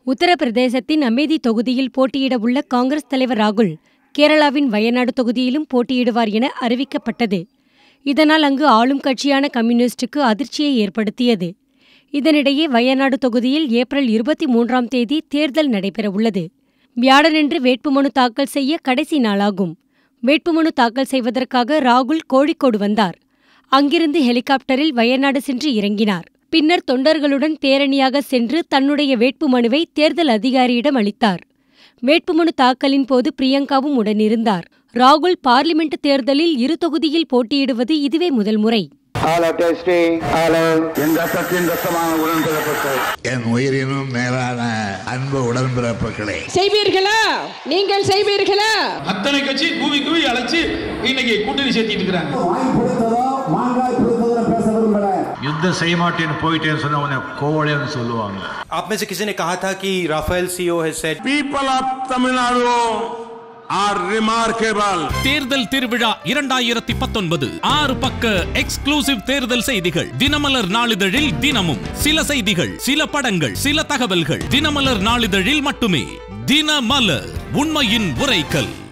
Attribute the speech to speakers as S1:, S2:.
S1: உத்தரப்பிரதேசத்தின் அமேதி தொகுதியில் போட்டியிட உள்ள காங்கிரஸ் தலைவர் ராகுல் கேரளாவின் வயநாடு தொகுதியிலும் போட்டியிடுவார் என அறிவிக்கப்பட்டது இதனால் அங்கு ஆளும் கட்சியான கம்யூனிஸ்டுக்கு அதிர்ச்சியை ஏற்படுத்தியது இதனிடையே வயநாடு தொகுதியில் ஏப்ரல் இருபத்தி மூன்றாம் தேதி தேர்தல் நடைபெறவுள்ளது வியாழனன்று வேட்புமனு தாக்கல் செய்ய கடைசி நாளாகும் வேட்புமனு தாக்கல் செய்வதற்காக ராகுல் கோழிக்கோடு வந்தார் அங்கிருந்து ஹெலிகாப்டரில் வயநாடு சென்று இறங்கினார் பின்னர் தொண்டர்களுடன் பேரணியாக சென்று தன்னுடைய வேட்புமனுவை தேர்தல் அதிகாரியிடம் அளித்தார் வேட்புமனு தாக்கலின் போது பிரியங்காவும் உடனிருந்தார் ராகுல் பார்லிமெண்ட் தேர்தலில் இரு தொகுதியில் போட்டியிடுவது இதுவே முதல் முறை
S2: Hello, testing. Hello.
S3: என் ரத்தத்தின் ரத்தமான உடன்பிறப்புகள்
S4: என் உயிரினும் மேலான அன்பு உடன்பிறப்புகளே
S5: செய்வீர்களா நீங்கள் செய்வீர்களா
S6: அத்தனை கட்சி கூவி கூவி அழைச்சு இன்னைக்கு கூட்டணி சேர்த்திட்டு இருக்கிறாங்க
S3: வாய் பிடித்ததோ மாங்காய் பிடித்ததோ பேச விரும்புகிறேன்
S7: யுத்தம் செய்ய மாட்டேன்னு போயிட்டேன்னு சொன்ன உடனே கோவலைன்னு சொல்லுவாங்க
S8: आप में से किसी ने कहा था कि Rafale CO has said
S3: people of Tamil Nadu R remarkable
S9: தேர்தல் திருவிழா இரண்டாயிரத்தி பத்தொன்பது ஆறு பக்க எக்ஸ்க்ளூசிவ் தேர்தல் செய்திகள் தினமலர் நாளிதழில் தினமும் சில செய்திகள் சில படங்கள் சில தகவல்கள் தினமலர் நாளிதழில் மட்டுமே தினமலர் உண்மையின் உரைக்கல்